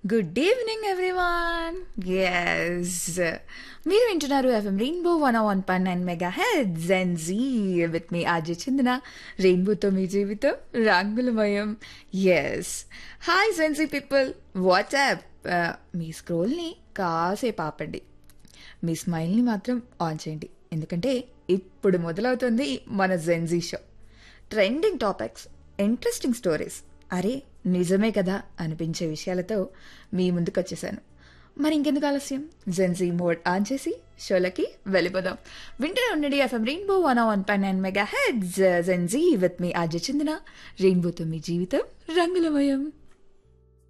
good evening everyone yes మీరు వింటున్నారు FM rainbow one one point nine megahertz Z with me RJ Chindana రెయిన్బోతో మీ జీవితం రంగులమయం yes hi Gen Z people what's up మీ స్క్రోల్ని కాసేపు ఆపండి మీ స్మైల్ని మాత్రం ఆన్ చేయండి ఎందుకంటే ఇప్పుడు మొదలవుతుంది మన Gen Z show trending topics interesting stories అరే నిజమే కదా అనిపించే విషయాలతో మీ ముందుకు వచ్చేసాను మరి ఇంకెందుకు ఆలస్యం జెన్జీ మోడ్ ఆన్ చేసి షోలకి వెళ్ళిపోదాం వింటూనే ఉండండి FM rainbow one one point nine megahertz Gen Z with me RJ Chindana రెయిన్బోతో మీ జీవితం రంగులమయం